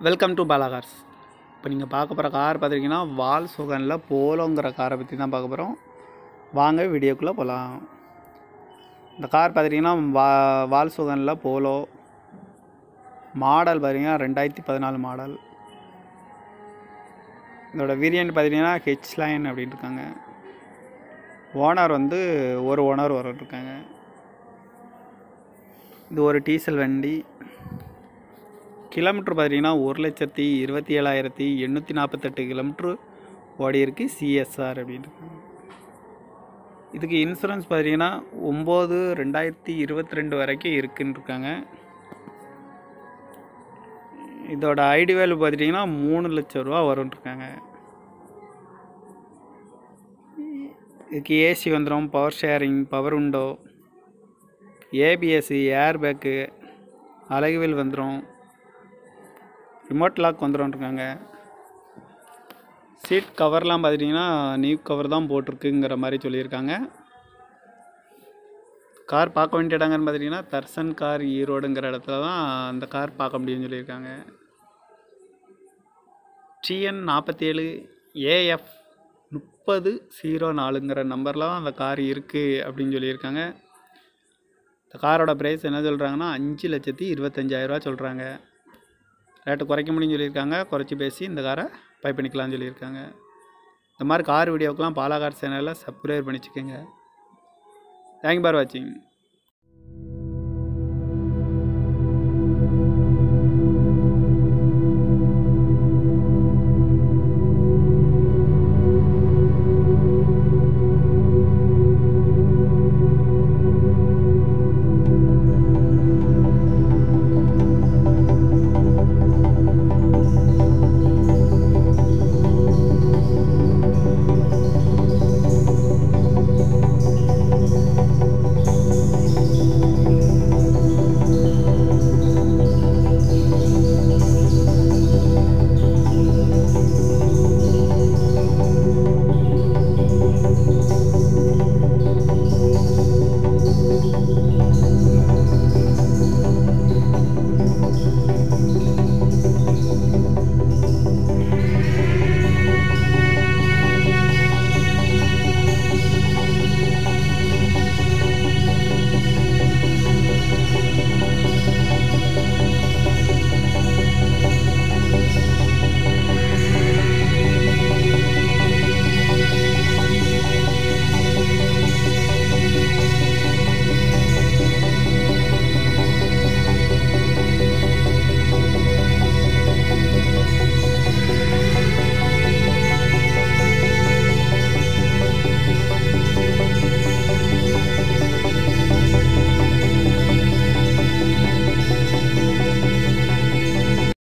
Welcome to Bala cars இப்போ நீங்கள் பார்க்க போகிற கார் பார்த்துருக்கீங்கன்னா வால் சுகனில் போலோங்கிற காரை பற்றி தான் பார்க்க போகிறோம் வாங்க வீடியோக்குள்ளே போகலாம் இந்த கார் பார்த்துட்டிங்கன்னா வா வால் சுகனில் போலோ மாடல் பார்த்தீங்கன்னா ரெண்டாயிரத்தி பதினாலு மாடல் இதோட வேரியன்ட் பார்த்தீங்கன்னா ஹெச் லைன் அப்படின்னு இருக்காங்க ஓனர் வந்து ஒரு ஓனர் வர இருக்காங்க இது ஒரு டீசல் வண்டி கிலோமீட்டர் பார்த்தீங்கன்னா ஒரு லட்சத்தி இருபத்தி ஏழாயிரத்தி எண்ணூற்றி நாற்பத்தெட்டு கிலோமீட்ரு ஓடி இருக்கு சிஎஸ்ஆர் அப்படின்னு இருக்காங்க. இதுக்கு இன்சூரன்ஸ் பார்த்தீங்கன்னா ஒம்பது ரெண்டாயிரத்தி இருபத்தி ரெண்டு வரைக்கும் இருக்குன்னு இருக்காங்க இதோட ஐடி வேல்யூ பார்த்துட்டிங்கன்னா மூணு லட்சம் ரூபா வரும்னு இருக்காங்க இதுக்கு ஏசி வந்துடும் பவர் ஷேரிங் பவர் உண்டோ ஏபிஎஸ்சி ஏர் பேக்கு அழகுவேல் வந்துடும் ரிமோட் லாக் வந்துடும்ருக்காங்க சீட் கவர்லாம் பார்த்துட்டிங்கன்னா நியூ கவர் தான் போட்டிருக்குங்கிற மாதிரி சொல்லியிருக்காங்க கார் பார்க்க வேண்டிய இடங்கன்னு பார்த்துட்டிங்கன்னா தர்சன் கார் ஈரோடுங்கிற இடத்துல தான் அந்த கார் பார்க்க முடியும்னு சொல்லியிருக்காங்க டிஎன் நாற்பத்தேழு ஏஎஃப் முப்பது ஜீரோ நாலுங்கிற நம்பரில் தான் அந்த கார் இருக்குது அப்படின்னு சொல்லியிருக்காங்க இந்த காரோட ப்ரைஸ் என்ன சொல்கிறாங்கன்னா அஞ்சு லட்சத்தி இருபத்தஞ்சாயிரரூவா சொல்கிறாங்க ரேட்டு குறைக்க முடியும்னு சொல்லியிருக்காங்க குறைச்சி பேசி இந்த காரை பை பண்ணிக்கலாம்னு சொல்லியிருக்காங்க இந்த மாதிரி கார் வீடியோக்கெலாம் பாலா கார் சேனலில் சப்ஸ்கிரைப் பண்ணிச்சுக்கோங்க தேங்க் ஃபார் வாட்சிங்